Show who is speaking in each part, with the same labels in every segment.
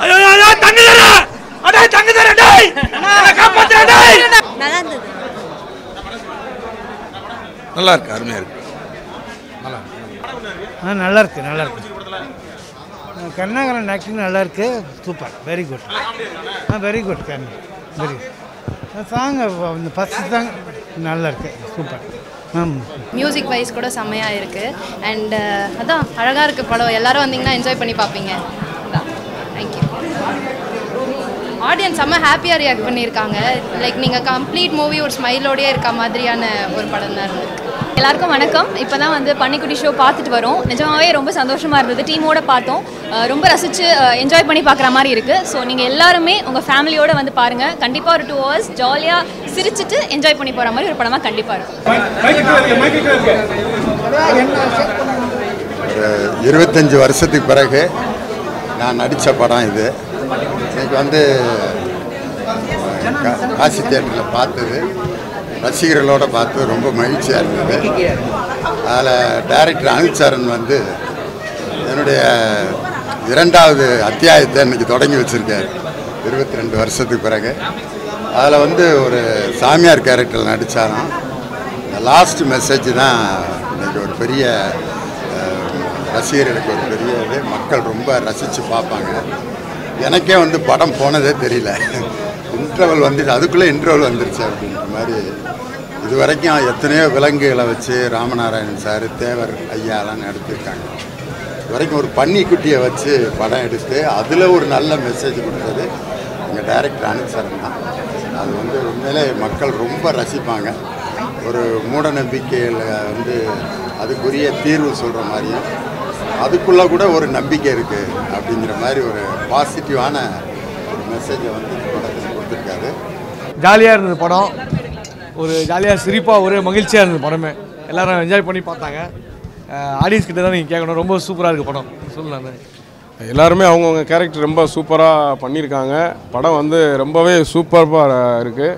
Speaker 1: ஐயோ ஐயோ தங்க தர அடே தங்க தர டேய் என்னை காப்பாத்துடா டேய்
Speaker 2: நல்லா இருந்தது
Speaker 3: நல்லா இருக்கு அருமையாக இருக்கு
Speaker 4: ஆ நல்லா இருக்கு நல்லா இருக்கு கருணாகரன் ஆக்டிங் நல்லா இருக்கு சூப்பர் வெரி குட் ஆ வெரி குட் கண்ணு வெரி சாங் இந்த ஃபஸ்ட் சாங் நல்லா இருக்கு சூப்பர் ஆமாம்
Speaker 5: மியூசிக் வைஸ் கூட செம்மையாக இருக்குது அண்ட் அதான் அழகாக இருக்குது படம் எல்லாரும் வந்தீங்கன்னா என்ஜாய் பண்ணி பார்ப்பீங்க அதான் தேங்க்யூ ஆடியன்ஸ் செம்ம ஹாப்பியாக ரியாக்ட் பண்ணியிருக்காங்க லைக் நீங்கள் கம்ப்ளீட் மூவி ஒரு ஸ்மைலோடயே இருக்க மாதிரியான ஒரு படம் தான் இருந்திருக்கு
Speaker 6: எல்லாருக்கும் வணக்கம் இப்போ தான் வந்து பன்னிக்குட்டி ஷோ பார்த்துட்டு வரோம் நிஜமாவே ரொம்ப சந்தோஷமாக இருந்தது டீமோட பார்த்தோம் அஹ் ரொம்ப ரசித்து என்ஜாய் பண்ணி பார்க்குற மாதிரி இருக்குது ஸோ நீங்கள் எல்லாருமே உங்கள் ஃபேமிலியோட வந்து பாருங்கள் கண்டிப்பாக ஒரு டூ ஹவர்ஸ் ஜாலியாக சிரிச்சிட்டு என்ஜாய் பண்ணி போகிற மாதிரி ஒரு படமாக கண்டிப்பாக இருக்கும்
Speaker 7: ஒரு இருபத்தஞ்சி வருஷத்துக்கு பிறகு நான் நடித்த படம் இது இன்னைக்கு வந்து கா- காசி தேட்டரில் பார்த்தது ரசிகர்களோடு பார்த்தது ரொம்ப மகிழ்ச்சியாக இருந்தது அதில் டைரக்டர் அனில்சரன் வந்து என்னுடைய இரண்டாவது அத்தியாயத்தை இன்னைக்கு தொடங்கி வச்சுருக்காரு இருபத்தி ரெண்டு வருஷத்துக்கு பிறகு அதில் வந்து ஒரு சாமியார் கேரக்டரில் நடித்தாராம் லாஸ்ட் மெசேஜ் தான் இன்னைக்கு ஒரு பெரிய அஹ், ரசிகர்களுக்கு ஒரு பெரிய இது மக்கள் ரொம்ப ரசித்து பார்ப்பாங்க எனக்கே வந்து படம் போனதே தெரியல இன்டர்வல் வந்துட்டு அதுக்குள்ளே இன்டர்வல் வந்துருச்சு அப்படின்ற மாதிரி இது வரைக்கும் எத்தனையோ விலங்குகளை வச்சு ராமநாராயணன் சார் தேவர் ஐயாலாம் எடுத்திருக்காங்க இது வரைக்கும் ஒரு பன்னிக்குட்டியை வச்சு படம் எடுத்து அதில் ஒரு நல்ல மெசேஜ் கொடுத்தது எங்கள் டைரக்டர் அனுசரன் தான் அது வந்து உண்மையிலே மக்கள் ரொம்ப ரசிப்பாங்க ஒரு மூட நம்பிக்கையில் வந்து அதுக்குரிய தீர்வு சொல்கிற மாதிரியும் அதுக்குள்ளே கூட ஒரு நம்பிக்கை இருக்குது அப்படிங்கிற மாதிரி ஒரு பாசிட்டிவான ஒரு மெசேஜை வந்து இந்த படத்தில் கொடுத்துருக்காரு
Speaker 4: ஜாலியாக இருந்தது படம் ஒரு ஜாலியாக சிரிப்பாக ஒரே மகிழ்ச்சியாக இருந்தது படமே எல்லாரும் என்ஜாய் பண்ணி பார்த்தாங்க ஆடியன்ஸ் கிட்ட தான் நீங்கள் கேட்கணும் ரொம்ப சூப்பராக இருக்குது படம் சொல்லலாம்
Speaker 8: எல்லாருமே அவங்கவுங்க கேரக்டர் ரொம்ப சூப்பராக பண்ணியிருக்காங்க படம் வந்து ரொம்பவே சூப்பராக இருக்குது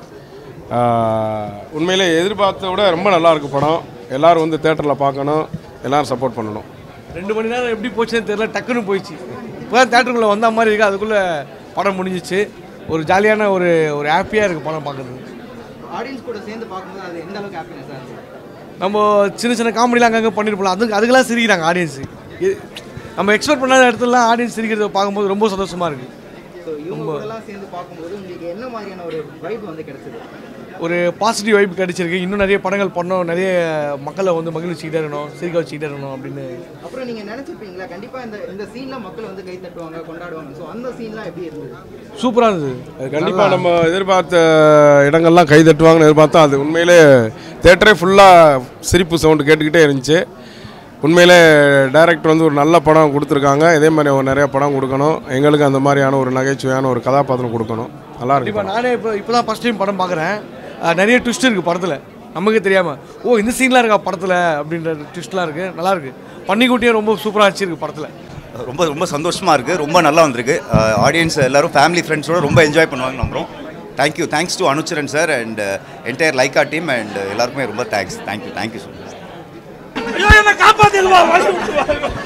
Speaker 8: உண்மையிலே எதிர்பார்த்த விட ரொம்ப நல்லா இருக்கு படம் எல்லாரும் வந்து தேட்டரில் பார்க்கணும் எல்லாரும் சப்போர்ட் பண்ணணும்
Speaker 4: ரெண்டு மணி நேரம் எப்படி போச்சுன்னு தெரியல டக்குன்னு போயிடுச்சு இப்போ தான் தேட்டருக்குள்ளே வந்த மாதிரி இருக்குது அதுக்குள்ளே படம் முடிஞ்சிச்சு ஒரு ஜாலியான ஒரு ஒரு ஹாப்பியாக இருக்குது படம் பார்க்குறது
Speaker 9: ஆடியன்ஸ் கூட சேர்ந்து பார்க்கும்போது அது எந்த அளவுக்கு ஹாப்பினஸாக இருந்துச்சு
Speaker 4: நம்ம சின்ன சின்ன காமெடிலாம் அங்கங்கே பண்ணிட்டு போகலாம் அதுக்கு அதுக்கெல்லாம் சிரிக்கிறாங்க ஆடியன்ஸு நம்ம எக்ஸ்பெக்ட் பண்ணாத இடத்துலலாம் ஆடியன்ஸ் சிரிக்கிறத பார்க்கும்போது ரொம்ப சந்தோஷமாக இருக்குது
Speaker 9: ஸோ இவங்க கூடலாம் சேர்ந்து பார்க்கும்போது உங்களுக்கு என்ன மாதிரியான ஒரு வைப் வந்து கிடைச்சது
Speaker 4: ஒரு பாசிட்டிவ் வைப் கிடைச்சிருக்கு இன்னும் நிறைய படங்கள் பண்ணோம் நிறைய மக்களை வந்து மகிழ்ச்சிக்கிட்டே இருக்கணும் சிரிக்க வச்சுக்கிட்டே இருக்கணும் அப்படின்னு
Speaker 9: அப்புறம் நீங்கள் நினச்சிருப்பீங்களா கண்டிப்பாக இந்த இந்த சீனில் மக்கள் வந்து கை தட்டுவாங்க கொண்டாடுவாங்க ஸோ அந்த சீன்லாம் எப்படி இருந்தது
Speaker 4: சூப்பராக இருந்தது
Speaker 8: அது கண்டிப்பாக நம்ம எதிர்பார்த்த இடங்கள்லாம் கை தட்டுவாங்கன்னு எதிர்பார்த்தோம் அது உண்மையிலே தேட்டரே ஃபுல்லாக சிரிப்பு சவுண்டு கேட்டுக்கிட்டே இருந்துச்சு உண்மையிலே டைரக்டர் வந்து ஒரு நல்ல படம் கொடுத்துருக்காங்க இதே மாதிரி அவங்க நிறைய படம் கொடுக்கணும் எங்களுக்கு அந்த மாதிரியான ஒரு நகைச்சுவையான ஒரு கதாபாத்திரம் கொடுக்கணும் நல்லா இருக்கு
Speaker 4: கண்டிப்பாக நானே இப்போ இப்போ தான் ஃபஸ்ட் டைம் படம் பார்க்குறேன் நிறைய ட்விஸ்ட் இருக்குது படத்தில் நமக்கு தெரியாமல் ஓ இந்த சீன்லாம் இருக்கா படத்தில் அப்படின்ற ட்விஸ்ட்லாம் இருக்குது நல்லா இருக்கு பன்னிக்குட்டியும் ரொம்ப சூப்பராக வச்சிருக்கு படத்தில்
Speaker 10: ரொம்ப ரொம்ப சந்தோஷமாக இருக்குது ரொம்ப நல்லா வந்திருக்கு ஆடியன்ஸ் எல்லாரும் ஃபேமிலி ஃப்ரெண்ட்ஸோட ரொம்ப என்ஜாய் பண்ணுவாங்க நம்புகிறோம் thank you thanks to Anucharan sir and entire Lyca team and எல்லாருக்குமே ரொம்ப thanks thank you thank you so much
Speaker 1: ஐயோ என்னை காப்பாத்துக்குமா வழி விட்டுருவா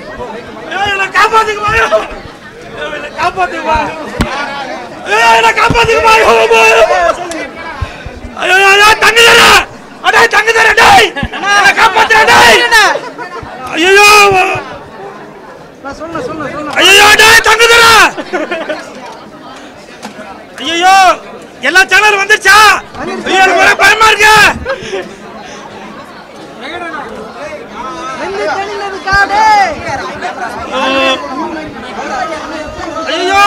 Speaker 1: ஐயோ என்னை காப்பாத்துக்குமா ஐயோ ஐயோ, என்னை காப்பாத்துக்குமா ஐயோ என்னை காப்பாத்துக்குமா ஐயோ ஐயோ, ஐயோ ஐயோ ஐயோ தங்க தர அடே தங்க தர டேய் என்னை காப்பாத்துடா டேய் ஐயோ ஐயோ டேய் தங்க தர ஐயோ எல்லா சேனல் வந்துருச்சா ஐயோ எனக்கு ஒரே பயமா இருக்கு ஐயோ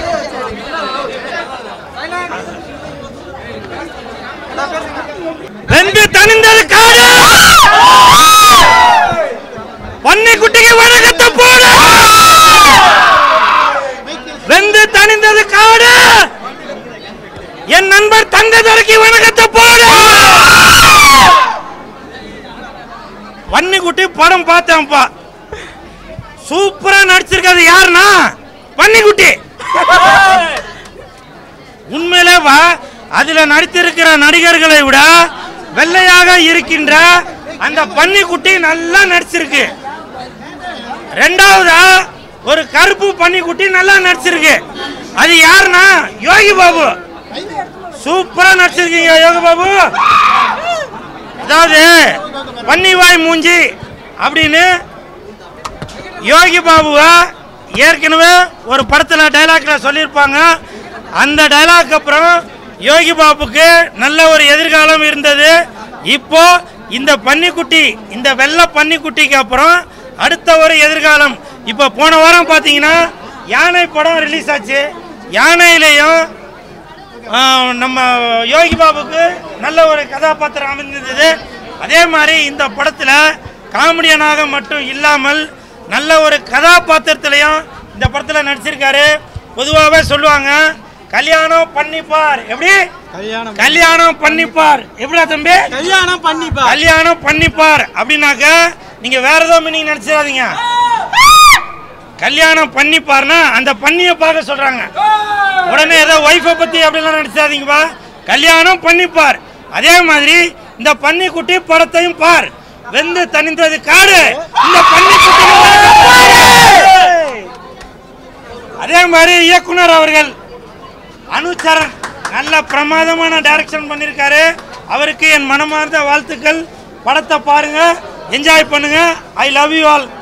Speaker 1: வெந்து தனிந்தது காடு பன்னி குட்டிக்கு வணக்கத்தை போடு வெந்து தனிந்தது காடு என் நண்பர் தங்கதரைக்கு வணக்கத்தை போடு பன்னிக்குட்டி படம் பார்த்தேன்ப்பா சூப்பரா நடிச்சிருக்கிறது யாருன்னா பன்னிக்குட்டி உண்மையிலே வா அதுல நடித்திருக்கிற நடிகர்களை விட வெள்ளையாக இருக்கின்ற அந்த பன்னிக்குட்டி நல்லா நடிச்சிருக்கு ரெண்டாவதா ஒரு கருப்பு பன்னிக்குட்டி நல்லா நடிச்சிருக்கு அது யாருன்னா யோகி பாபு சூப்பரா நடிச்சிருக்கீங்க யோகி பாபு அதாவது பன்னிவாய் மூஞ்சி அப்படின்னு யோகி பாபுவை ஏற்கனவே ஒரு படத்தில் டைலாக்ல சொல்லியிருப்பாங்க அந்த டைலாக் அப்புறம் யோகி பாபுக்கு நல்ல ஒரு எதிர்காலம் இருந்தது இப்போ இந்த பன்னிக்குட்டி இந்த வெள்ளை பன்னிக்குட்டிக்கு அப்புறம் அடுத்த ஒரு எதிர்காலம் இப்போ போன வாரம் பார்த்தீங்கன்னா யானை படம் ரிலீஸ் ஆச்சு யானையிலையும் ஆஹ், நம்ம யோகி பாபுக்கு நல்ல ஒரு கதாபாத்திரம் அமைந்திருந்தது அதே மாதிரி இந்த படத்தில் காமெடியனாக மட்டும் இல்லாமல் நல்ல ஒரு கதாபாத்திரத்திலையும் இந்த படத்தில் நடிச்சிருக்காரு பொதுவாகவே சொல்லுவாங்க கல்யாணம் பண்ணிப்பார் எப்படி
Speaker 4: கல்யாணம்
Speaker 1: கல்யாணம் பண்ணிப்பார் எப்படிடா தம்பி
Speaker 4: கல்யாணம் பண்ணிப்பா
Speaker 1: கல்யாணம் பண்ணிப்பார் அப்படின்னாக்க நீங்க வேற ஏதோ மீனிங் நினைச்சிடாதீங்க கல்யாணம் பண்ணிப்பார்னா அந்த பண்ணிய பார்க்க சொல்றாங்க உடனே ஏதோ ஒய்ஃபை பத்தி அப்படிலாம் நினைச்சாதீங்கப்பா கல்யாணம் பண்ணிப்பார் அதே மாதிரி இந்த பன்னிக்குட்டி படத்தையும் பார் வெந்து தணிந்தது காடு இந்த பன்னிக்குட்டி அதே மாதிரி இயக்குனர் அவர்கள் அனுச்சரன் நல்ல பிரமாதமான டைரக்ஷன் பண்ணியிருக்காரு அவருக்கு என் மனமார்ந்த வாழ்த்துக்கள் படத்தை பாருங்க என்ஜாய் பண்ணுங்க ஐ லவ் யூ ஆல்